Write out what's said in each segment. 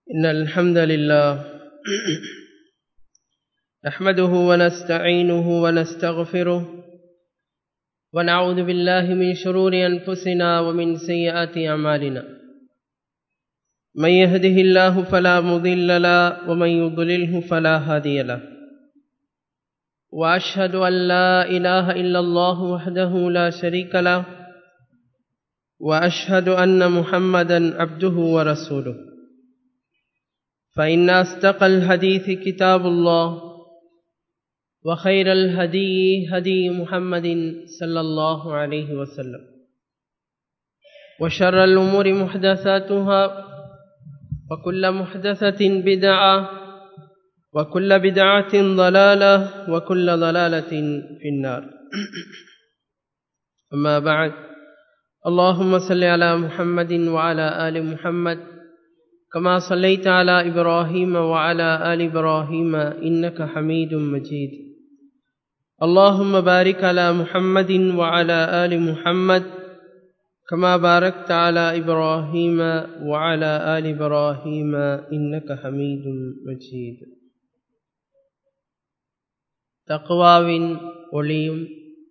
إن الحمد لله نحمده ونستعينه ونستغفره ونعوذ بالله من شرور أنفسنا ومن سيئات أعمالنا من يهده الله فلا مضل له ومن يضلله فلا هادي له وأشهد أن لا إله إلا الله وحده لا شريك له وأشهد أن محمدا عبده ورسوله فإن أصدق الحديث كتاب الله وخير الهدي هدي محمد صلى الله عليه وسلم وشر الأمور محدثاتها وكل محدثة بدعة وكل بدعة ضلالة وكل ضلالة في النار أما بعد اللهم صل على محمد وعلى آل محمد كما صليت على إبراهيم وعلى آل إبراهيم إنك حميد مجيد اللهم بارك على محمد وعلى آل محمد كما باركت على إبراهيم وعلى آل إبراهيم إنك حميد مجيد தக்குவாவின் ஒளியும்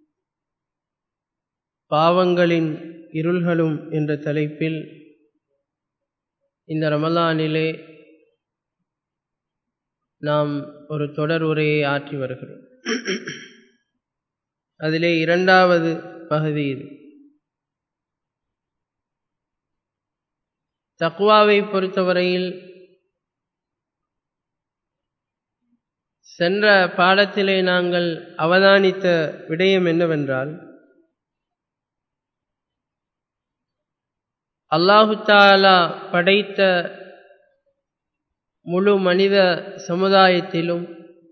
பாவங்களின் இருள்களும் என்ற தலைப்பில் இந்த ரமலானிலே நாம் ஒரு தொடர் உரையை ஆற்றி வருகிறோம் அதிலே இரண்டாவது பகுதி இது தக்குவாவை பொறுத்தவரையில் சென்ற பாடத்திலே நாங்கள் அவதானித்த விடயம் என்னவென்றால் அல்லாஹு தாலா படைத்த முழு மனித சமுதாயத்திலும்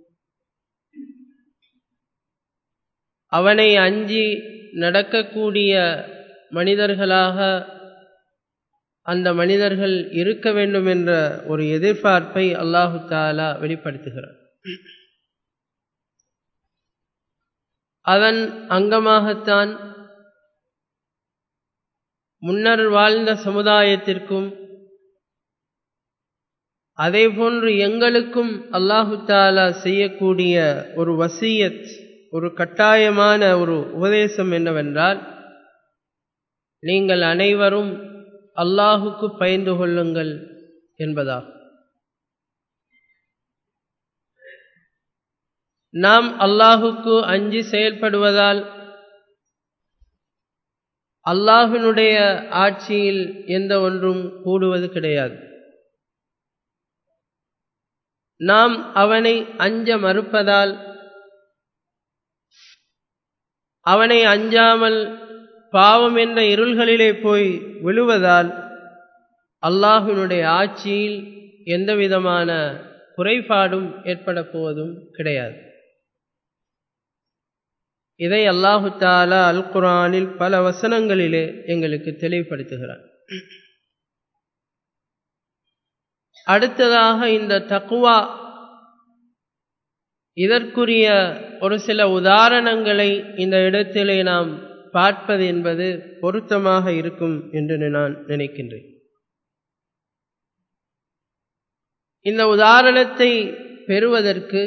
அவனை அஞ்சி நடக்கக்கூடிய மனிதர்களாக அந்த மனிதர்கள் இருக்க வேண்டும் என்ற ஒரு எதிர்பார்ப்பை அல்லாஹு தாலா வெளிப்படுத்துகிறார் அதன் அங்கமாகத்தான் முன்னர் வாழ்ந்த சமுதாயத்திற்கும் அதே போன்று எங்களுக்கும் அல்லாஹு தாலா செய்யக்கூடிய ஒரு வசியத் ஒரு கட்டாயமான ஒரு உபதேசம் என்னவென்றால் நீங்கள் அனைவரும் அல்லாஹுக்கு பயந்து கொள்ளுங்கள் என்பதாகும் நாம் அல்லாஹுக்கு அஞ்சி செயல்படுவதால் அல்லாஹினுடைய ஆட்சியில் எந்த ஒன்றும் கூடுவது கிடையாது நாம் அவனை அஞ்ச மறுப்பதால் அவனை அஞ்சாமல் பாவம் என்ற இருள்களிலே போய் விழுவதால் அல்லாஹினுடைய ஆட்சியில் எந்த விதமான குறைபாடும் ஏற்பட போவதும் கிடையாது இதை அல்லாஹு தாலா அல் குரானில் பல வசனங்களிலே எங்களுக்கு தெளிவுபடுத்துகிறார் அடுத்ததாக இந்த தக்குவா இதற்குரிய ஒரு சில உதாரணங்களை இந்த இடத்திலே நாம் பார்ப்பது என்பது பொருத்தமாக இருக்கும் என்று நான் நினைக்கின்றேன் இந்த உதாரணத்தை பெறுவதற்கு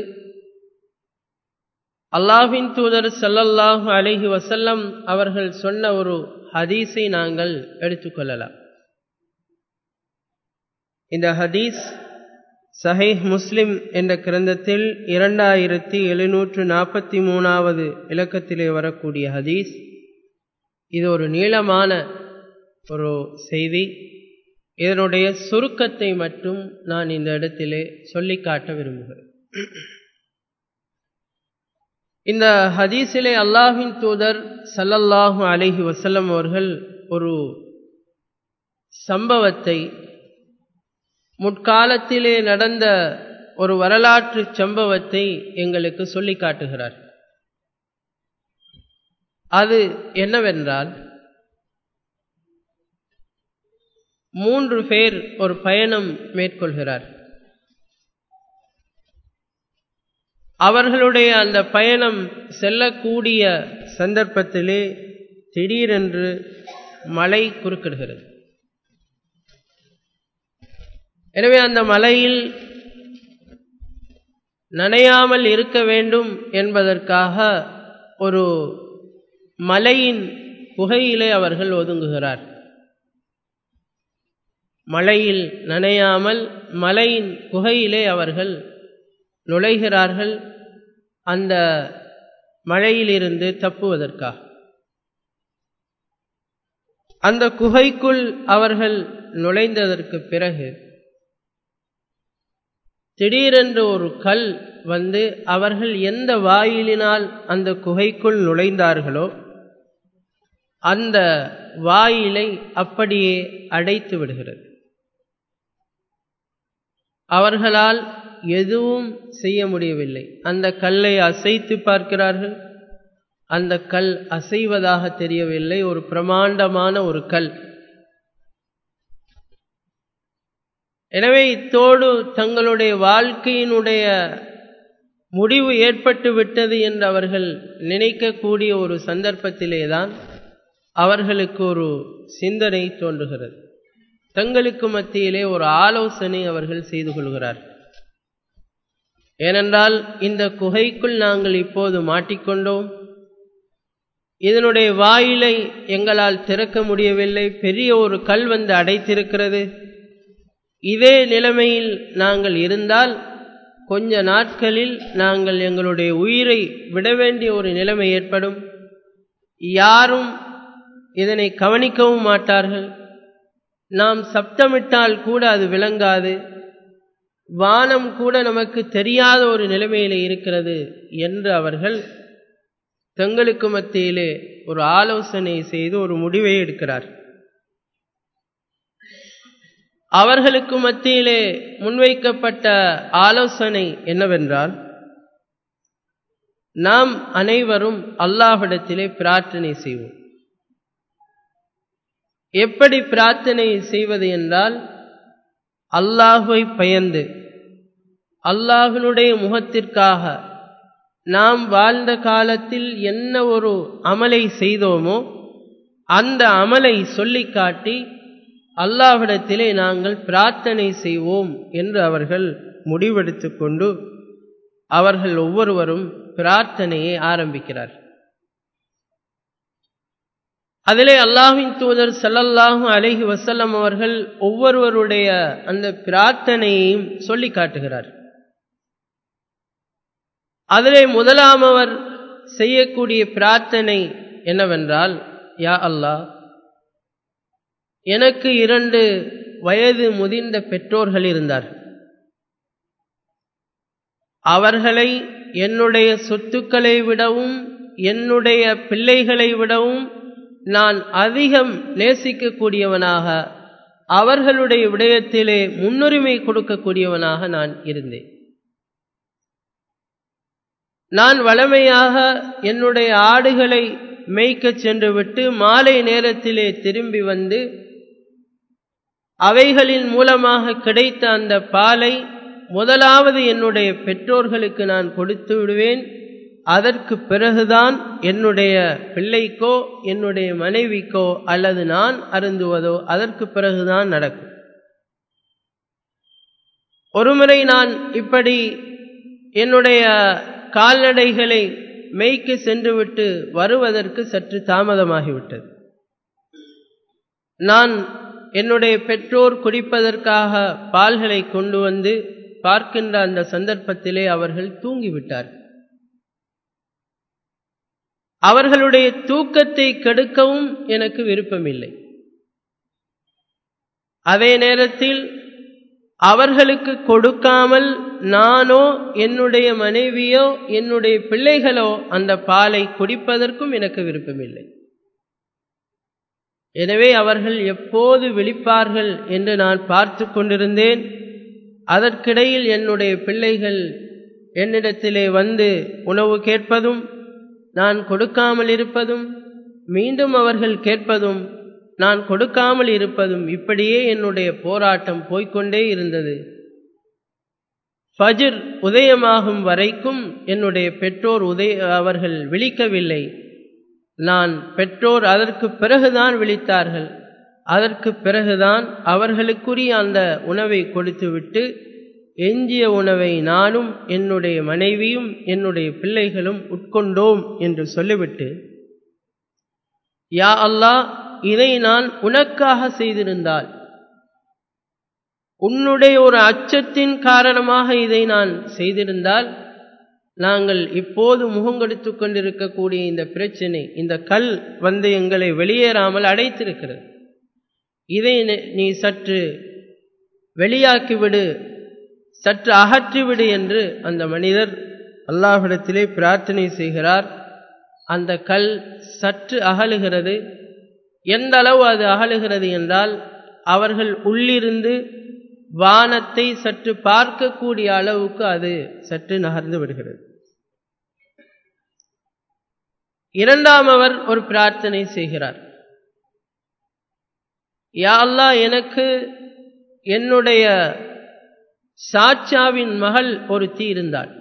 அல்லாஹின் தூதர் சல்லல்லாஹு அலஹி வசல்லம் அவர்கள் சொன்ன ஒரு ஹதீஸை நாங்கள் எடுத்துக்கொள்ளலாம் இந்த ஹதீஸ் சஹீஹ் முஸ்லிம் என்ற கிரந்தத்தில் இரண்டாயிரத்தி எழுநூற்று நாற்பத்தி மூணாவது இலக்கத்திலே வரக்கூடிய ஹதீஸ் இது ஒரு நீளமான ஒரு செய்தி இதனுடைய சுருக்கத்தை மட்டும் நான் இந்த இடத்திலே சொல்லி காட்ட விரும்புகிறேன் இந்த ஹதீஸிலே அல்லாஹின் தூதர் சல்லல்லாஹு அலஹி வசல்லம் அவர்கள் ஒரு சம்பவத்தை முற்காலத்திலே நடந்த ஒரு வரலாற்று சம்பவத்தை எங்களுக்கு சொல்லி காட்டுகிறார் அது என்னவென்றால் மூன்று பேர் ஒரு பயணம் மேற்கொள்கிறார் அவர்களுடைய அந்த பயணம் செல்லக்கூடிய சந்தர்ப்பத்திலே திடீரென்று மழை குறுக்கிடுகிறது எனவே அந்த மலையில் நனையாமல் இருக்க வேண்டும் என்பதற்காக ஒரு மலையின் குகையிலே அவர்கள் ஒதுங்குகிறார் மழையில் நனையாமல் மலையின் குகையிலே அவர்கள் நுழைகிறார்கள் அந்த மழையிலிருந்து தப்புவதற்காக அந்த குகைக்குள் அவர்கள் நுழைந்ததற்கு பிறகு திடீரென்று ஒரு கல் வந்து அவர்கள் எந்த வாயிலினால் அந்த குகைக்குள் நுழைந்தார்களோ அந்த வாயிலை அப்படியே அடைத்து விடுகிறது அவர்களால் எதுவும் செய்ய முடியவில்லை அந்த கல்லை அசைத்து பார்க்கிறார்கள் அந்த கல் அசைவதாக தெரியவில்லை ஒரு பிரமாண்டமான ஒரு கல் எனவே இத்தோடு தங்களுடைய வாழ்க்கையினுடைய முடிவு ஏற்பட்டு விட்டது என்று அவர்கள் நினைக்கக்கூடிய ஒரு சந்தர்ப்பத்திலேதான் அவர்களுக்கு ஒரு சிந்தனை தோன்றுகிறது தங்களுக்கு மத்தியிலே ஒரு ஆலோசனை அவர்கள் செய்து கொள்கிறார் ஏனென்றால் இந்த குகைக்குள் நாங்கள் இப்போது மாட்டிக்கொண்டோம் இதனுடைய வாயிலை எங்களால் திறக்க முடியவில்லை பெரிய ஒரு கல் வந்து அடைத்திருக்கிறது இதே நிலைமையில் நாங்கள் இருந்தால் கொஞ்ச நாட்களில் நாங்கள் எங்களுடைய உயிரை விட வேண்டிய ஒரு நிலைமை ஏற்படும் யாரும் இதனை கவனிக்கவும் மாட்டார்கள் நாம் சப்தமிட்டால் கூட அது விளங்காது வானம் கூட நமக்கு தெரியாத ஒரு நிலைமையிலே இருக்கிறது என்று அவர்கள் தங்களுக்கு மத்தியிலே ஒரு ஆலோசனை செய்து ஒரு முடிவை எடுக்கிறார் அவர்களுக்கு மத்தியிலே முன்வைக்கப்பட்ட ஆலோசனை என்னவென்றால் நாம் அனைவரும் அல்லாஹ்விடத்திலே பிரார்த்தனை செய்வோம் எப்படி பிரார்த்தனை செய்வது என்றால் அல்லாஹுவை பயந்து அல்லாஹினுடைய முகத்திற்காக நாம் வாழ்ந்த காலத்தில் என்ன ஒரு அமலை செய்தோமோ அந்த அமலை சொல்லி காட்டி அல்லாஹ்விடத்திலே நாங்கள் பிரார்த்தனை செய்வோம் என்று அவர்கள் முடிவெடுத்து கொண்டு அவர்கள் ஒவ்வொருவரும் பிரார்த்தனையை ஆரம்பிக்கிறார் அதிலே அல்லாஹின் தூதர் சல்லல்லாஹு அலஹி வசல்லம் அவர்கள் ஒவ்வொருவருடைய அந்த பிரார்த்தனையையும் சொல்லி காட்டுகிறார் அதிலே முதலாம் அவர் செய்யக்கூடிய பிரார்த்தனை என்னவென்றால் யா அல்லாஹ் எனக்கு இரண்டு வயது முதிர்ந்த பெற்றோர்கள் இருந்தார் அவர்களை என்னுடைய சொத்துக்களை விடவும் என்னுடைய பிள்ளைகளை விடவும் நான் அதிகம் நேசிக்கக்கூடியவனாக அவர்களுடைய விடயத்திலே முன்னுரிமை கொடுக்கக்கூடியவனாக நான் இருந்தேன் நான் வளமையாக என்னுடைய ஆடுகளை மேய்க்கச் சென்று விட்டு மாலை நேரத்திலே திரும்பி வந்து அவைகளின் மூலமாக கிடைத்த அந்த பாலை முதலாவது என்னுடைய பெற்றோர்களுக்கு நான் கொடுத்து விடுவேன் அதற்கு பிறகுதான் என்னுடைய பிள்ளைக்கோ என்னுடைய மனைவிக்கோ அல்லது நான் அருந்துவதோ அதற்கு பிறகுதான் நடக்கும் ஒருமுறை நான் இப்படி என்னுடைய கால்நடைகளை மேய்க்கு சென்றுவிட்டு வருவதற்கு சற்று தாமதமாகிவிட்டது நான் என்னுடைய பெற்றோர் குடிப்பதற்காக பால்களை கொண்டு வந்து பார்க்கின்ற அந்த சந்தர்ப்பத்திலே அவர்கள் தூங்கிவிட்டார்கள் அவர்களுடைய தூக்கத்தை கெடுக்கவும் எனக்கு விருப்பமில்லை அதே நேரத்தில் அவர்களுக்கு கொடுக்காமல் நானோ என்னுடைய மனைவியோ என்னுடைய பிள்ளைகளோ அந்த பாலை குடிப்பதற்கும் எனக்கு விருப்பமில்லை எனவே அவர்கள் எப்போது விழிப்பார்கள் என்று நான் பார்த்து கொண்டிருந்தேன் அதற்கிடையில் என்னுடைய பிள்ளைகள் என்னிடத்திலே வந்து உணவு கேட்பதும் நான் கொடுக்காமல் இருப்பதும் மீண்டும் அவர்கள் கேட்பதும் நான் கொடுக்காமல் இருப்பதும் இப்படியே என்னுடைய போராட்டம் போய்கொண்டே இருந்தது ஃபஜிர் உதயமாகும் வரைக்கும் என்னுடைய பெற்றோர் உதய அவர்கள் விழிக்கவில்லை நான் பெற்றோர் அதற்கு பிறகுதான் விழித்தார்கள் அதற்கு பிறகுதான் அவர்களுக்குரிய அந்த உணவை கொடுத்துவிட்டு எஞ்சிய உணவை நானும் என்னுடைய மனைவியும் என்னுடைய பிள்ளைகளும் உட்கொண்டோம் என்று சொல்லிவிட்டு யா அல்லாஹ் இதை நான் உனக்காக செய்திருந்தால் உன்னுடைய ஒரு அச்சத்தின் காரணமாக இதை நான் செய்திருந்தால் நாங்கள் இப்போது முகங்கொடுத்து கொண்டிருக்கக்கூடிய இந்த பிரச்சனை இந்த கல் வந்து எங்களை வெளியேறாமல் அடைத்திருக்கிறது இதை நீ சற்று வெளியாக்கிவிடு சற்று அகற்றிவிடு என்று அந்த மனிதர் அல்லாஹிடத்திலே பிரார்த்தனை செய்கிறார் அந்த கல் சற்று அகலுகிறது எந்த அளவு அது அகலுகிறது என்றால் அவர்கள் உள்ளிருந்து வானத்தை சற்று பார்க்கக்கூடிய அளவுக்கு அது சற்று நகர்ந்து விடுகிறது இரண்டாம் அவர் ஒரு பிரார்த்தனை செய்கிறார் யா அல்லாஹ் எனக்கு என்னுடைய சாச்சாவின் மகள் ஒருத்தி இருந்தாள்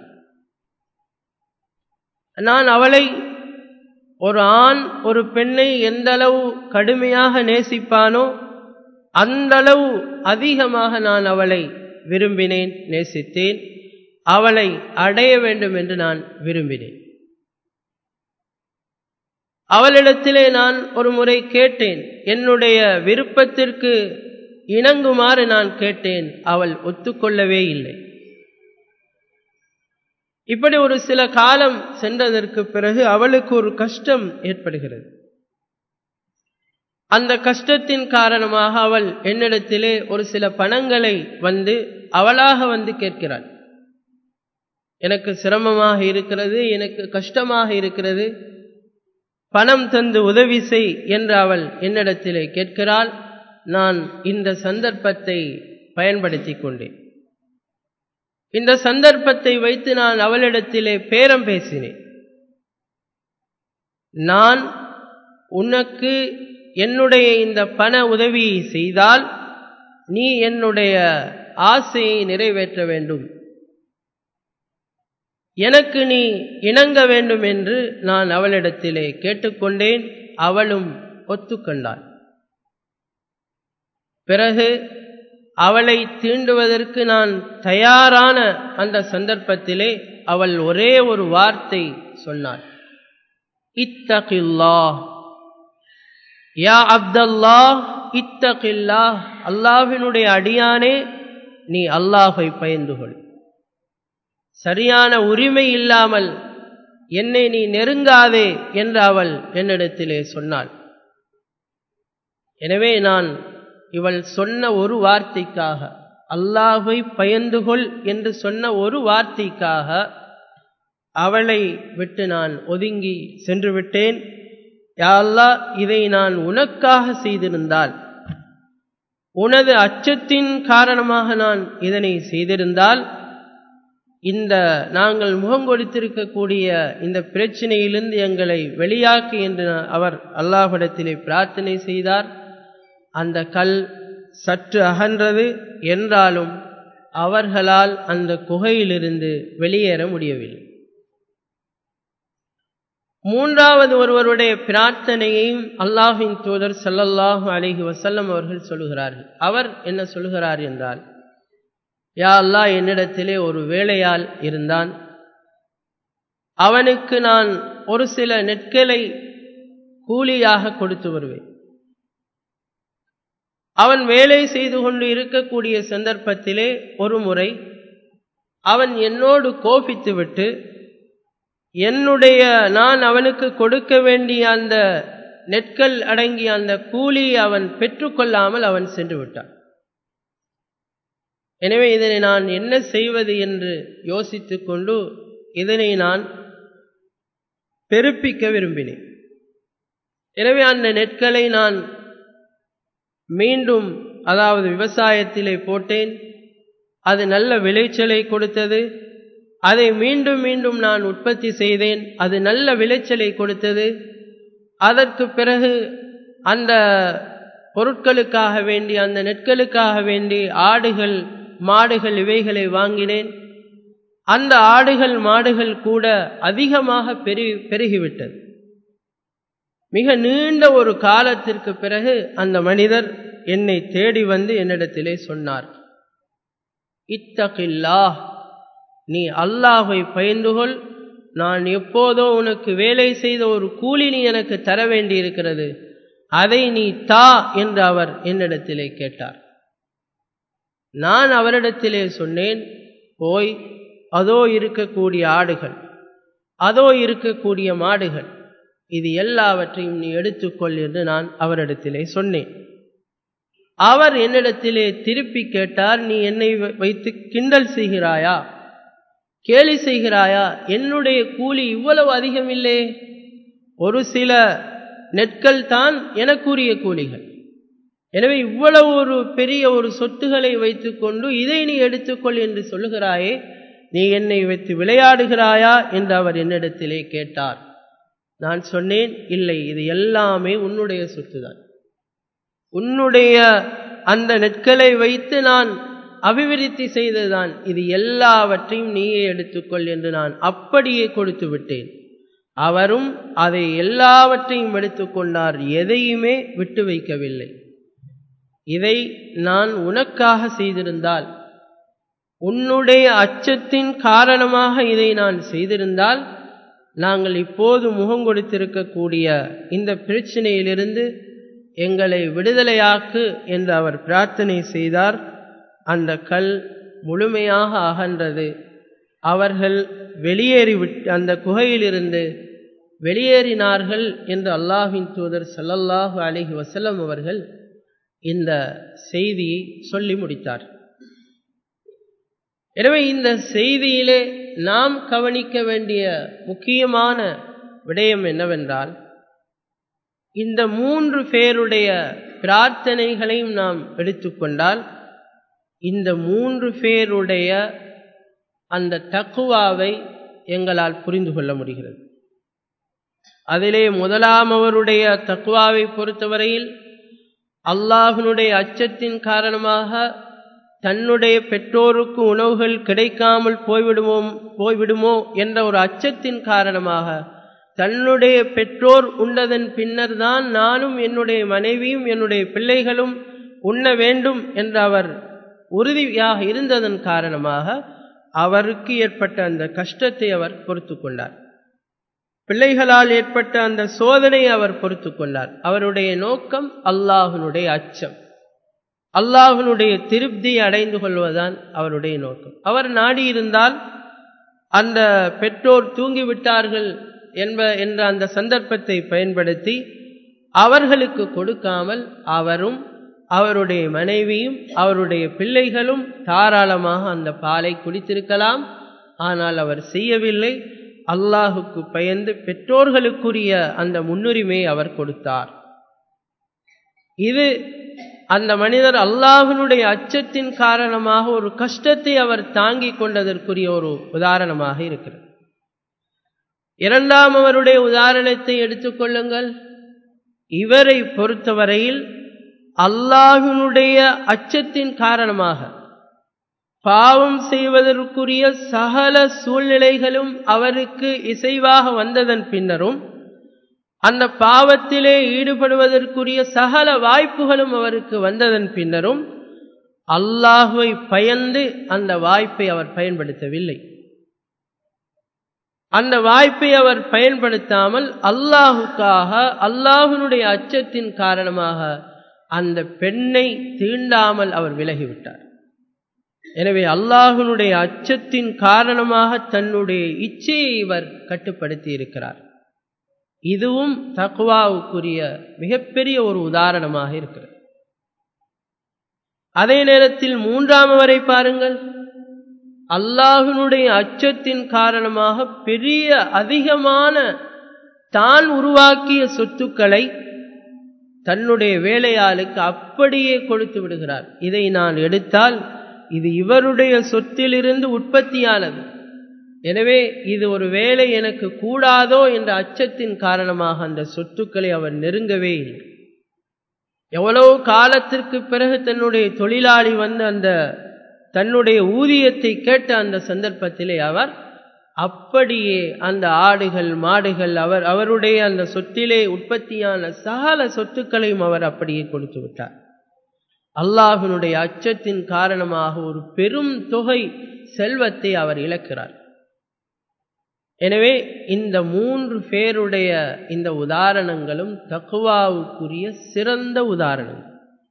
நான் அவளை ஒரு ஆண் ஒரு பெண்ணை எந்த அளவு கடுமையாக நேசிப்பானோ அந்த அளவு அதிகமாக நான் அவளை விரும்பினேன் நேசித்தேன் அவளை அடைய வேண்டும் என்று நான் விரும்பினேன் அவளிடத்திலே நான் ஒரு முறை கேட்டேன் என்னுடைய விருப்பத்திற்கு இணங்குமாறு நான் கேட்டேன் அவள் ஒத்துக்கொள்ளவே இல்லை இப்படி ஒரு சில காலம் சென்றதற்கு பிறகு அவளுக்கு ஒரு கஷ்டம் ஏற்படுகிறது அந்த கஷ்டத்தின் காரணமாக அவள் என்னிடத்திலே ஒரு சில பணங்களை வந்து அவளாக வந்து கேட்கிறாள் எனக்கு சிரமமாக இருக்கிறது எனக்கு கஷ்டமாக இருக்கிறது பணம் தந்து உதவி செய் என்று அவள் என்னிடத்திலே கேட்கிறாள் நான் இந்த சந்தர்ப்பத்தை பயன்படுத்தி கொண்டேன் இந்த சந்தர்ப்பத்தை வைத்து நான் அவளிடத்திலே பேரம் பேசினேன் நான் உனக்கு என்னுடைய இந்த பண உதவியை செய்தால் நீ என்னுடைய ஆசையை நிறைவேற்ற வேண்டும் எனக்கு நீ இணங்க வேண்டும் என்று நான் அவளிடத்திலே கேட்டுக்கொண்டேன் அவளும் ஒத்துக்கொண்டாள் பிறகு அவளை தீண்டுவதற்கு நான் தயாரான அந்த சந்தர்ப்பத்திலே அவள் ஒரே ஒரு வார்த்தை சொன்னாள் இத்தகில்லா யா அப்தல்லா இத்தகில்லா அல்லாஹினுடைய அடியானே நீ அல்லாஹை பயந்து கொள் சரியான உரிமை இல்லாமல் என்னை நீ நெருங்காதே என்று அவள் என்னிடத்திலே சொன்னாள் எனவே நான் இவள் சொன்ன ஒரு வார்த்தைக்காக அல்லாஹை பயந்துகொள் என்று சொன்ன ஒரு வார்த்தைக்காக அவளை விட்டு நான் ஒதுங்கி சென்று விட்டேன் யா அல்லாஹ் இதை நான் உனக்காக செய்திருந்தால் உனது அச்சத்தின் காரணமாக நான் இதனை செய்திருந்தால் இந்த நாங்கள் முகம் கொடுத்திருக்கக்கூடிய இந்த பிரச்சனையிலிருந்து எங்களை வெளியாக்கு என்று அவர் அல்லாஹிடத்திலே பிரார்த்தனை செய்தார் அந்த கல் சற்று அகன்றது என்றாலும் அவர்களால் அந்த குகையிலிருந்து வெளியேற முடியவில்லை மூன்றாவது ஒருவருடைய பிரார்த்தனையையும் அல்லாஹின் தூதர் சல்லல்லாஹு அலிஹி வசல்லம் அவர்கள் சொல்லுகிறார்கள் அவர் என்ன சொல்லுகிறார் என்றால் யா அல்லா என்னிடத்திலே ஒரு வேலையால் இருந்தான் அவனுக்கு நான் ஒரு சில நெற்களை கூலியாக கொடுத்து வருவேன் அவன் வேலை செய்து கொண்டு இருக்கக்கூடிய சந்தர்ப்பத்திலே ஒரு முறை அவன் என்னோடு கோபித்துவிட்டு என்னுடைய நான் அவனுக்கு கொடுக்க வேண்டிய அந்த நெற்கள் அடங்கிய அந்த கூலி அவன் பெற்றுக்கொள்ளாமல் அவன் சென்று விட்டான் எனவே இதனை நான் என்ன செய்வது என்று யோசித்துக் கொண்டு இதனை நான் பெருப்பிக்க விரும்பினேன் எனவே அந்த நெற்களை நான் மீண்டும் அதாவது விவசாயத்திலே போட்டேன் அது நல்ல விளைச்சலை கொடுத்தது அதை மீண்டும் மீண்டும் நான் உற்பத்தி செய்தேன் அது நல்ல விளைச்சலை கொடுத்தது அதற்கு பிறகு அந்த பொருட்களுக்காக வேண்டி அந்த நெற்களுக்காக வேண்டி ஆடுகள் மாடுகள் இவைகளை வாங்கினேன் அந்த ஆடுகள் மாடுகள் கூட அதிகமாக பெருகி பெருகிவிட்டது மிக நீண்ட ஒரு காலத்திற்கு பிறகு அந்த மனிதர் என்னை தேடி வந்து என்னிடத்திலே சொன்னார் இத்தகில்லா நீ அல்லாஹை பயந்துகொள் நான் எப்போதோ உனக்கு வேலை செய்த ஒரு கூலி நீ எனக்கு தர வேண்டியிருக்கிறது அதை நீ தா என்று அவர் என்னிடத்திலே கேட்டார் நான் அவரிடத்திலே சொன்னேன் போய் அதோ இருக்கக்கூடிய ஆடுகள் அதோ இருக்கக்கூடிய மாடுகள் இது எல்லாவற்றையும் நீ எடுத்துக்கொள் என்று நான் அவரிடத்திலே சொன்னேன் அவர் என்னிடத்திலே திருப்பி கேட்டார் நீ என்னை வைத்து கிண்டல் செய்கிறாயா கேலி செய்கிறாயா என்னுடைய கூலி இவ்வளவு அதிகம் இல்லை ஒரு சில நெற்கள் தான் எனக்குரிய கூலிகள் எனவே இவ்வளவு ஒரு பெரிய ஒரு சொத்துகளை வைத்துக்கொண்டு இதை நீ எடுத்துக்கொள் என்று சொல்லுகிறாயே நீ என்னை வைத்து விளையாடுகிறாயா என்று அவர் என்னிடத்திலே கேட்டார் நான் சொன்னேன் இல்லை இது எல்லாமே உன்னுடைய சொத்துதான் உன்னுடைய அந்த நெற்களை வைத்து நான் அபிவிருத்தி செய்ததுதான் இது எல்லாவற்றையும் நீயே எடுத்துக்கொள் என்று நான் அப்படியே கொடுத்து விட்டேன் அவரும் அதை எல்லாவற்றையும் எடுத்துக்கொண்டார் எதையுமே விட்டு வைக்கவில்லை இதை நான் உனக்காக செய்திருந்தால் உன்னுடைய அச்சத்தின் காரணமாக இதை நான் செய்திருந்தால் நாங்கள் இப்போது முகம் கொடுத்திருக்கக்கூடிய இந்த பிரச்சனையிலிருந்து எங்களை விடுதலையாக்கு என்று அவர் பிரார்த்தனை செய்தார் அந்த கல் முழுமையாக அகன்றது அவர்கள் வெளியேறிவிட்டு அந்த குகையிலிருந்து வெளியேறினார்கள் என்று அல்லாஹின் தூதர் சல்லல்லாஹு அலிஹி வசல்லம் அவர்கள் இந்த செய்தியை சொல்லி முடித்தார் எனவே இந்த செய்தியிலே நாம் கவனிக்க வேண்டிய முக்கியமான விடயம் என்னவென்றால் இந்த மூன்று பேருடைய பிரார்த்தனைகளையும் நாம் எடுத்துக்கொண்டால் இந்த மூன்று பேருடைய அந்த தக்குவாவை எங்களால் புரிந்து கொள்ள முடிகிறது அதிலே முதலாம் அவருடைய தக்குவாவை பொறுத்தவரையில் அல்லாஹினுடைய அச்சத்தின் காரணமாக தன்னுடைய பெற்றோருக்கு உணவுகள் கிடைக்காமல் போய்விடுமோ போய்விடுமோ என்ற ஒரு அச்சத்தின் காரணமாக தன்னுடைய பெற்றோர் உண்டதன் பின்னர் தான் நானும் என்னுடைய மனைவியும் என்னுடைய பிள்ளைகளும் உண்ண வேண்டும் என்று அவர் உறுதியாக இருந்ததன் காரணமாக அவருக்கு ஏற்பட்ட அந்த கஷ்டத்தை அவர் பொறுத்து கொண்டார் பிள்ளைகளால் ஏற்பட்ட அந்த சோதனை அவர் பொறுத்து கொண்டார் அவருடைய நோக்கம் அல்லாஹனுடைய அச்சம் அல்லாஹனுடைய திருப்தியை அடைந்து கொள்வதுதான் அவருடைய நோக்கம் அவர் நாடியிருந்தால் அந்த பெற்றோர் தூங்கிவிட்டார்கள் என்ப என்ற அந்த சந்தர்ப்பத்தை பயன்படுத்தி அவர்களுக்கு கொடுக்காமல் அவரும் அவருடைய மனைவியும் அவருடைய பிள்ளைகளும் தாராளமாக அந்த பாலை குடித்திருக்கலாம் ஆனால் அவர் செய்யவில்லை அல்லாஹுக்கு பயந்து பெற்றோர்களுக்குரிய அந்த முன்னுரிமையை அவர் கொடுத்தார் இது அந்த மனிதர் அல்லாஹினுடைய அச்சத்தின் காரணமாக ஒரு கஷ்டத்தை அவர் தாங்கிக் கொண்டதற்குரிய ஒரு உதாரணமாக இருக்கிறது இரண்டாம் அவருடைய உதாரணத்தை எடுத்துக்கொள்ளுங்கள் இவரை பொறுத்தவரையில் அல்லாஹினுடைய அச்சத்தின் காரணமாக பாவம் செய்வதற்குரிய சகல சூழ்நிலைகளும் அவருக்கு இசைவாக வந்ததன் பின்னரும் அந்த பாவத்திலே ஈடுபடுவதற்குரிய சகல வாய்ப்புகளும் அவருக்கு வந்ததன் பின்னரும் அல்லாஹுவை பயந்து அந்த வாய்ப்பை அவர் பயன்படுத்தவில்லை அந்த வாய்ப்பை அவர் பயன்படுத்தாமல் அல்லாஹுக்காக அல்லாஹுனுடைய அச்சத்தின் காரணமாக அந்த பெண்ணை தீண்டாமல் அவர் விலகிவிட்டார் எனவே அல்லாஹுனுடைய அச்சத்தின் காரணமாக தன்னுடைய இச்சையை இவர் கட்டுப்படுத்தி இருக்கிறார் இதுவும் தக்குவாவுக்குரிய மிகப்பெரிய ஒரு உதாரணமாக இருக்கிறது அதே நேரத்தில் மூன்றாம் வரை பாருங்கள் அல்லாஹினுடைய அச்சத்தின் காரணமாக பெரிய அதிகமான தான் உருவாக்கிய சொத்துக்களை தன்னுடைய வேலையாளுக்கு அப்படியே கொடுத்து விடுகிறார் இதை நான் எடுத்தால் இது இவருடைய சொத்திலிருந்து உற்பத்தியானது எனவே இது ஒரு வேலை எனக்கு கூடாதோ என்ற அச்சத்தின் காரணமாக அந்த சொத்துக்களை அவர் நெருங்கவே இல்லை எவ்வளவு காலத்திற்கு பிறகு தன்னுடைய தொழிலாளி வந்து அந்த தன்னுடைய ஊதியத்தை கேட்ட அந்த சந்தர்ப்பத்திலே அவர் அப்படியே அந்த ஆடுகள் மாடுகள் அவர் அவருடைய அந்த சொத்திலே உற்பத்தியான சகல சொத்துக்களையும் அவர் அப்படியே கொடுத்து விட்டார் அல்லாஹினுடைய அச்சத்தின் காரணமாக ஒரு பெரும் தொகை செல்வத்தை அவர் இழக்கிறார் எனவே இந்த மூன்று பேருடைய இந்த உதாரணங்களும் தக்குவாவுக்குரிய சிறந்த உதாரணங்கள்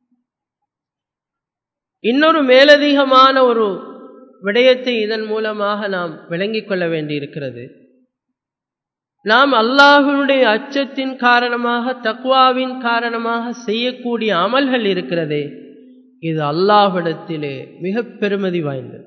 இன்னொரு மேலதிகமான ஒரு விடயத்தை இதன் மூலமாக நாம் விளங்கிக் கொள்ள வேண்டியிருக்கிறது நாம் அல்லாஹுடைய அச்சத்தின் காரணமாக தக்வாவின் காரணமாக செய்யக்கூடிய அமல்கள் இருக்கிறதே இது அல்லாஹ்விடத்திலே மிக பெருமதி வாய்ந்தது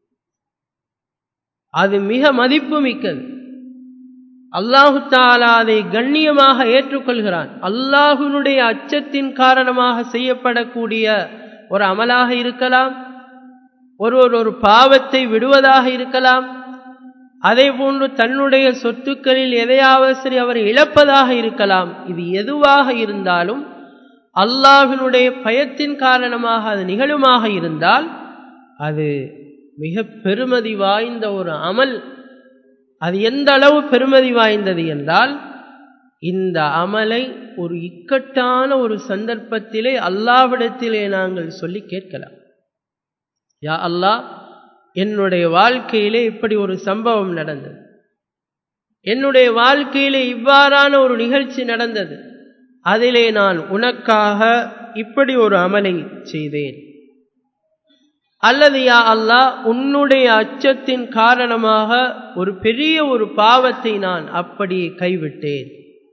அது மிக மதிப்பு மிக்கது அல்லாஹு தாலா அதை கண்ணியமாக ஏற்றுக்கொள்கிறான் அல்லாஹுனுடைய அச்சத்தின் காரணமாக செய்யப்படக்கூடிய ஒரு அமலாக இருக்கலாம் ஒருவர் ஒரு பாவத்தை விடுவதாக இருக்கலாம் அதே போன்று தன்னுடைய சொத்துக்களில் எதையாவது சரி அவர் இழப்பதாக இருக்கலாம் இது எதுவாக இருந்தாலும் அல்லாஹினுடைய பயத்தின் காரணமாக அது நிகழுமாக இருந்தால் அது மிக பெருமதி வாய்ந்த ஒரு அமல் அது எந்த அளவு பெருமதி வாய்ந்தது என்றால் இந்த அமலை ஒரு இக்கட்டான ஒரு சந்தர்ப்பத்திலே அல்லாவிடத்திலே நாங்கள் சொல்லி கேட்கலாம் யா அல்லாஹ் என்னுடைய வாழ்க்கையிலே இப்படி ஒரு சம்பவம் நடந்தது என்னுடைய வாழ்க்கையிலே இவ்வாறான ஒரு நிகழ்ச்சி நடந்தது அதிலே நான் உனக்காக இப்படி ஒரு அமலை செய்தேன் அல்லது யா அல்லாஹ் உன்னுடைய அச்சத்தின் காரணமாக ஒரு பெரிய ஒரு பாவத்தை நான் அப்படியே கைவிட்டேன்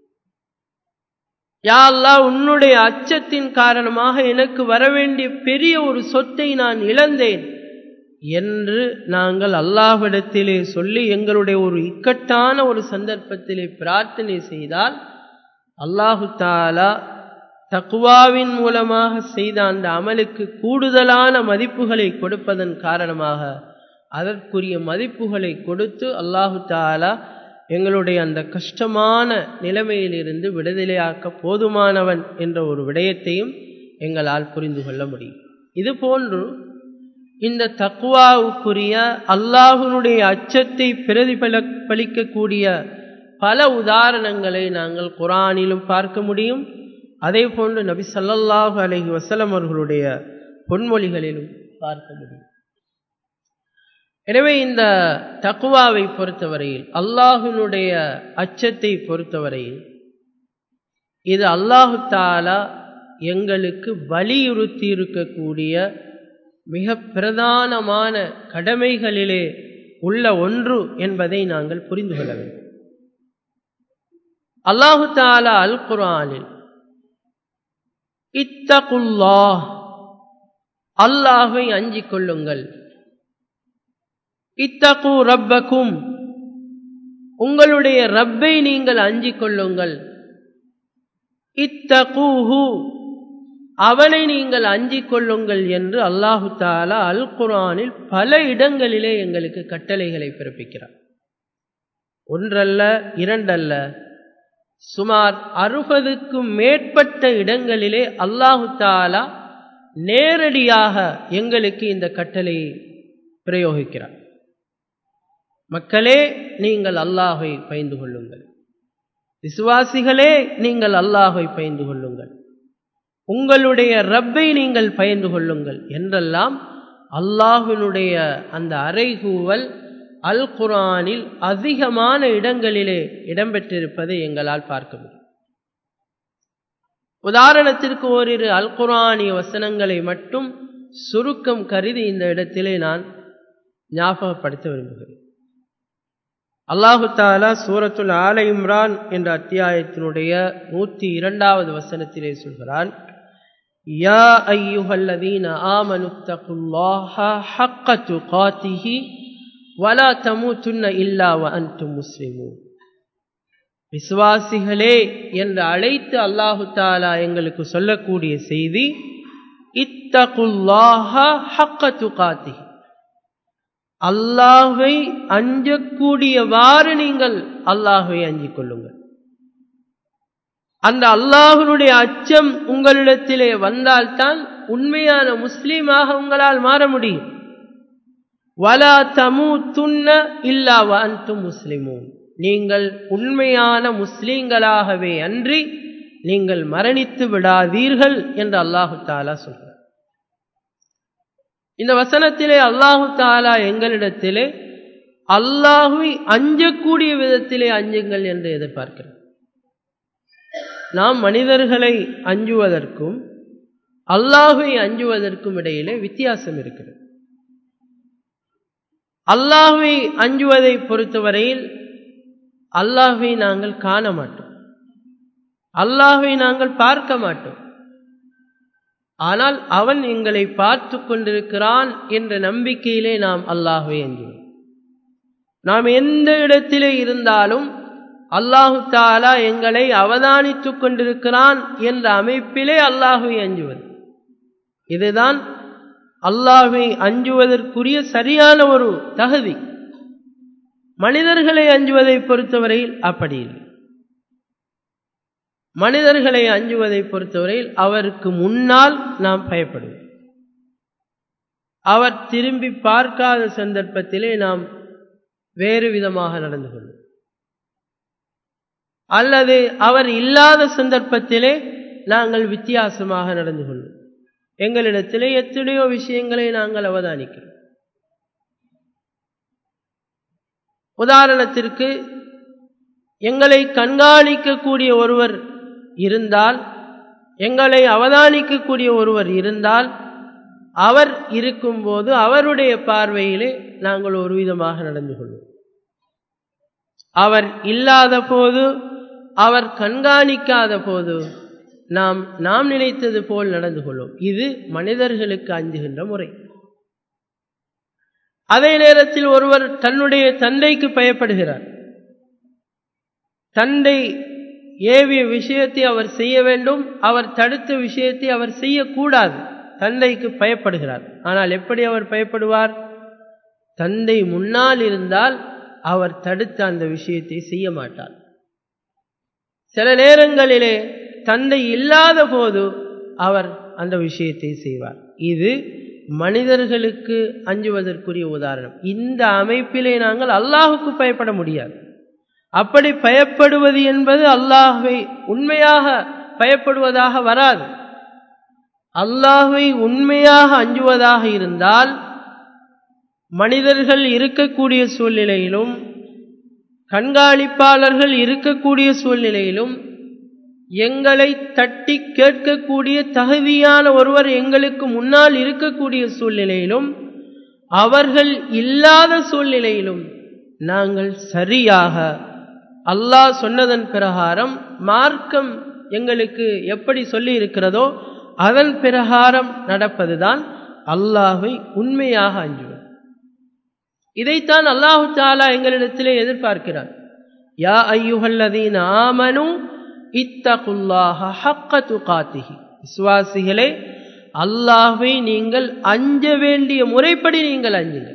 யா அல்லா உன்னுடைய அச்சத்தின் காரணமாக எனக்கு வரவேண்டிய பெரிய ஒரு சொத்தை நான் இழந்தேன் என்று நாங்கள் அல்லாஹ்விடத்திலே சொல்லி எங்களுடைய ஒரு இக்கட்டான ஒரு சந்தர்ப்பத்திலே பிரார்த்தனை செய்தால் அல்லாஹு தாலா தக்குவாவின் மூலமாக செய்த அந்த அமலுக்கு கூடுதலான மதிப்புகளை கொடுப்பதன் காரணமாக அதற்குரிய மதிப்புகளை கொடுத்து அல்லாஹு தாலா எங்களுடைய அந்த கஷ்டமான நிலைமையிலிருந்து விடுதலையாக்க போதுமானவன் என்ற ஒரு விடயத்தையும் எங்களால் புரிந்து கொள்ள முடியும் இது போன்று இந்த தக்குவாவுக்குரிய அல்லாஹுனுடைய அச்சத்தை பிரதிபலிக்கக்கூடிய பல உதாரணங்களை நாங்கள் குரானிலும் பார்க்க முடியும் அதே போன்று நபி சல்லல்லாஹு அலஹி வசலம் அவர்களுடைய பொன்மொழிகளிலும் பார்க்க முடியும் எனவே இந்த தக்குவாவை பொறுத்தவரையில் அல்லாஹினுடைய அச்சத்தை பொறுத்தவரையில் இது அல்லாஹு தாலா எங்களுக்கு வலியுறுத்தி இருக்கக்கூடிய மிக பிரதானமான கடமைகளிலே உள்ள ஒன்று என்பதை நாங்கள் புரிந்து கொள்ள வேண்டும் அல்லாஹு தாலா அல் குரானில் இத்தகுல்லா அல்லாஹை அஞ்சிக் கொள்ளுங்கள் இத்தகு ரப்பக்கும் உங்களுடைய ரப்பை நீங்கள் அஞ்சிக் கொள்ளுங்கள் இத்தகூஹு அவனை நீங்கள் அஞ்சிக் கொள்ளுங்கள் என்று அல்லாஹு தாலா அல் குரானில் பல இடங்களிலே எங்களுக்கு கட்டளைகளை பிறப்பிக்கிறார் ஒன்றல்ல இரண்டல்ல சுமார் அறுபதுக்கும் மேற்பட்ட இடங்களிலே அல்லாஹு தாலா நேரடியாக எங்களுக்கு இந்த கட்டளையை பிரயோகிக்கிறார் மக்களே நீங்கள் அல்லாஹை பயந்து கொள்ளுங்கள் விசுவாசிகளே நீங்கள் அல்லாஹை பயந்து கொள்ளுங்கள் உங்களுடைய ரப்பை நீங்கள் பயந்து கொள்ளுங்கள் என்றெல்லாம் அல்லாஹினுடைய அந்த அறைகூவல் அல் குரானில் அதிகமான இடங்களிலே இடம்பெற்றிருப்பதை எங்களால் பார்க்க முடியும் உதாரணத்திற்கு ஓரிரு அல் குரானிய வசனங்களை மட்டும் சுருக்கம் கருதி இந்த இடத்திலே நான் ஞாபகப்படுத்த விரும்புகிறேன் அல்லாஹு தாலா சூரத்துல் ஆல இம்ரான் என்ற அத்தியாயத்தினுடைய நூற்றி இரண்டாவது வசனத்திலே சொல்கிறான் யா ஐயுஹல்லதீன ஆமனுத்தகுல்லாஹ ஹக்க துகாத்திஹி வலா தமுத்துன்ன இல்லா வ அன்தும் முஸ்லிமூன் விசுவாசிகளே என்று அழைத்து அல்லாஹு தாலா எங்களுக்கு சொல்லக்கூடிய செய்தி இத்தகுல்லாஹ ஹக்க துகாத்திஹி அல்லாஹை அஞ்சக்கூடியவாறு நீங்கள் அல்லாஹை அஞ்சிக் கொள்ளுங்கள் அந்த அல்லாஹனுடைய அச்சம் உங்களிடத்திலே வந்தால்தான் உண்மையான முஸ்லீமாக உங்களால் மாற முடியும் வலா தமூத்துன்ன இல்லா வஅன்தும் முஸ்லிமூன் நீங்கள் உண்மையான முஸ்லீம்களாகவே அன்றி நீங்கள் மரணித்து விடாதீர்கள் என்று அல்லாஹு தாலா சொல்கிறார் இந்த வசனத்திலே அல்லாஹு தாலா எங்களிடத்திலே அல்லாஹுவை அஞ்சக்கூடிய விதத்திலே அஞ்சுங்கள் என்று எதிர்பார்க்கிறோம் நாம் மனிதர்களை அஞ்சுவதற்கும் அல்லாஹுவை அஞ்சுவதற்கும் இடையிலே வித்தியாசம் இருக்கிறது அல்லாஹுவை அஞ்சுவதை பொறுத்தவரையில் அல்லாஹுவை நாங்கள் காண மாட்டோம் அல்லாஹுவை நாங்கள் பார்க்க மாட்டோம் ஆனால் அவன் எங்களை பார்த்து கொண்டிருக்கிறான் என்ற நம்பிக்கையிலே நாம் அல்லாஹுவை அஞ்சுவோம் நாம் எந்த இடத்திலே இருந்தாலும் அல்லாஹு தாலா எங்களை அவதானித்துக் கொண்டிருக்கிறான் என்ற அமைப்பிலே அல்லாஹுவை அஞ்சுவது இதுதான் அல்லாஹுவை அஞ்சுவதற்குரிய சரியான ஒரு தகுதி மனிதர்களை அஞ்சுவதை பொறுத்தவரையில் அப்படி இல்லை மனிதர்களை அஞ்சுவதை பொறுத்தவரையில் அவருக்கு முன்னால் நாம் பயப்படுவோம் அவர் திரும்பி பார்க்காத சந்தர்ப்பத்திலே நாம் வேறு விதமாக நடந்து கொள்வோம் அல்லது அவர் இல்லாத சந்தர்ப்பத்திலே நாங்கள் வித்தியாசமாக நடந்து கொள்வோம் எங்களிடத்திலே எத்தனையோ விஷயங்களை நாங்கள் அவதானிக்கிறோம் உதாரணத்திற்கு எங்களை கண்காணிக்கக்கூடிய ஒருவர் இருந்தால் எங்களை அவதானிக்கக்கூடிய ஒருவர் இருந்தால் அவர் இருக்கும்போது அவருடைய பார்வையிலே நாங்கள் ஒரு விதமாக நடந்து கொள்வோம் அவர் இல்லாத போது அவர் கண்காணிக்காத போது நாம் நாம் நினைத்தது போல் நடந்து கொள்வோம் இது மனிதர்களுக்கு அஞ்சுகின்ற முறை அதே நேரத்தில் ஒருவர் தன்னுடைய தந்தைக்கு பயப்படுகிறார் தந்தை ஏவிய விஷயத்தை அவர் செய்ய வேண்டும் அவர் தடுத்த விஷயத்தை அவர் செய்யக்கூடாது தந்தைக்கு பயப்படுகிறார் ஆனால் எப்படி அவர் பயப்படுவார் தந்தை முன்னால் இருந்தால் அவர் தடுத்த அந்த விஷயத்தை செய்ய மாட்டார் சில நேரங்களிலே தந்தை இல்லாத போது அவர் அந்த விஷயத்தை செய்வார் இது மனிதர்களுக்கு அஞ்சுவதற்குரிய உதாரணம் இந்த அமைப்பிலே நாங்கள் அல்லாஹுக்கு பயப்பட முடியாது அப்படி பயப்படுவது என்பது அல்லாஹுவை உண்மையாக பயப்படுவதாக வராது அல்லாஹுவை உண்மையாக அஞ்சுவதாக இருந்தால் மனிதர்கள் இருக்கக்கூடிய சூழ்நிலையிலும் கண்காணிப்பாளர்கள் இருக்கக்கூடிய சூழ்நிலையிலும் எங்களை தட்டி கேட்கக்கூடிய தகுதியான ஒருவர் எங்களுக்கு முன்னால் இருக்கக்கூடிய சூழ்நிலையிலும் அவர்கள் இல்லாத சூழ்நிலையிலும் நாங்கள் சரியாக அல்லாஹ் சொன்னதன் பிரகாரம் மார்க்கம் எங்களுக்கு எப்படி சொல்லி இருக்கிறதோ அதன் பிரகாரம் நடப்பதுதான் அல்லாஹை உண்மையாக அஞ்சுவது இதைத்தான் அல்லாஹு தாலா எங்களிடத்திலே எதிர்பார்க்கிறான் யா ஐயுகல்லதீன் ஆமனு இத்தகுல்லாஹ ஹக்க துகாத்திகி விசுவாசிகளே அல்லாஹை நீங்கள் அஞ்ச வேண்டிய முறைப்படி நீங்கள் அஞ்சுங்கள்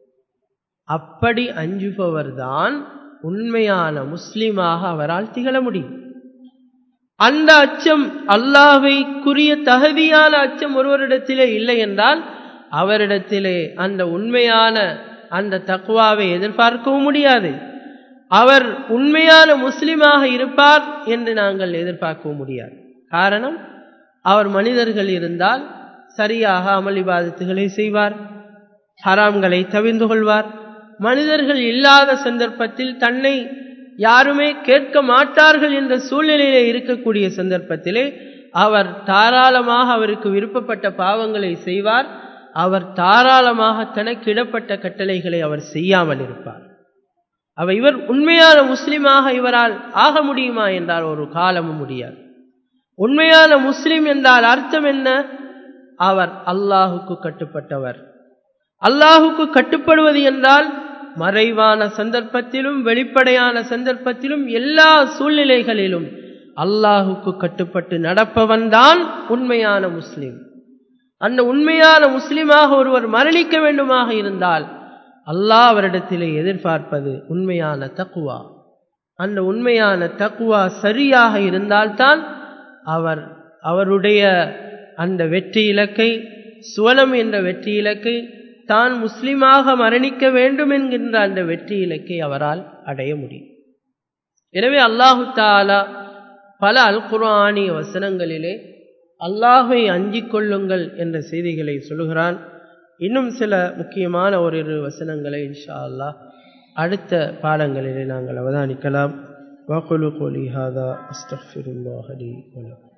அப்படி அஞ்சுபவர்தான் உண்மையான முஸ்லிமாக அவரால் திகழ முடியும் அந்த அச்சம் அல்லாஹைக்குரிய தகுதியான அச்சம் ஒருவரிடத்திலே இல்லை என்றால் அவரிடத்திலே அந்த உண்மையான அந்த தக்குவாவை எதிர்பார்க்கவும் முடியாது அவர் உண்மையான முஸ்லிமாக இருப்பார் என்று நாங்கள் எதிர்பார்க்கவும் முடியாது காரணம் அவர் மனிதர்கள் இருந்தால் சரியாக அமளிபாதத்துகளை செய்வார் ஹராம்களை தவிர்ந்து கொள்வார் மனிதர்கள் இல்லாத சந்தர்ப்பத்தில் தன்னை யாருமே கேட்க மாட்டார்கள் என்ற சூழ்நிலையிலே இருக்கக்கூடிய சந்தர்ப்பத்திலே அவர் தாராளமாக அவருக்கு விருப்பப்பட்ட பாவங்களை செய்வார் அவர் தாராளமாக தனக்கு இடப்பட்ட கட்டளைகளை அவர் செய்யாமல் இருப்பார் அவ இவர் உண்மையான முஸ்லிமாக இவரால் ஆக முடியுமா என்றால் ஒரு காலமும் முடியாது உண்மையான முஸ்லிம் என்றால் அர்த்தம் என்ன அவர் அல்லாஹுக்கு கட்டுப்பட்டவர் அல்லாஹுக்கு கட்டுப்படுவது என்றால் மறைவான சந்தர்ப்பத்திலும் வெளிப்படையான சந்தர்ப்பத்திலும் எல்லா சூழ்நிலைகளிலும் அல்லாஹுக்கு கட்டுப்பட்டு நடப்பவன்தான் உண்மையான முஸ்லிம் அந்த உண்மையான முஸ்லிமாக ஒருவர் மரணிக்க வேண்டுமாக இருந்தால் அல்லாஹ் அவரிடத்திலே எதிர்பார்ப்பது உண்மையான தக்குவா அந்த உண்மையான தக்குவா சரியாக இருந்தால்தான் அவர் அவருடைய அந்த வெற்றி இலக்கை சுவனம் என்ற வெற்றி இலக்கை தான் முஸ்லிமாக மரணிக்க வேண்டும் என்கின்ற அந்த வெற்றி இலக்கை அவரால் அடைய முடியும் எனவே அல்லாஹு தாலா பல அல் குர்ஆனிய வசனங்களிலே அல்லாஹை அஞ்சிக் கொள்ளுங்கள் என்ற செய்திகளை சொல்கிறான் இன்னும் சில முக்கியமான ஓரிரு வசனங்களை இன்ஷா அல்லாஹ் அடுத்த பாடங்களிலே நாங்கள் அவதானிக்கலாம் வாக்குலு கோலி ஹாதா அஸ்தஃபிருல்லாஹலி வலக்கும்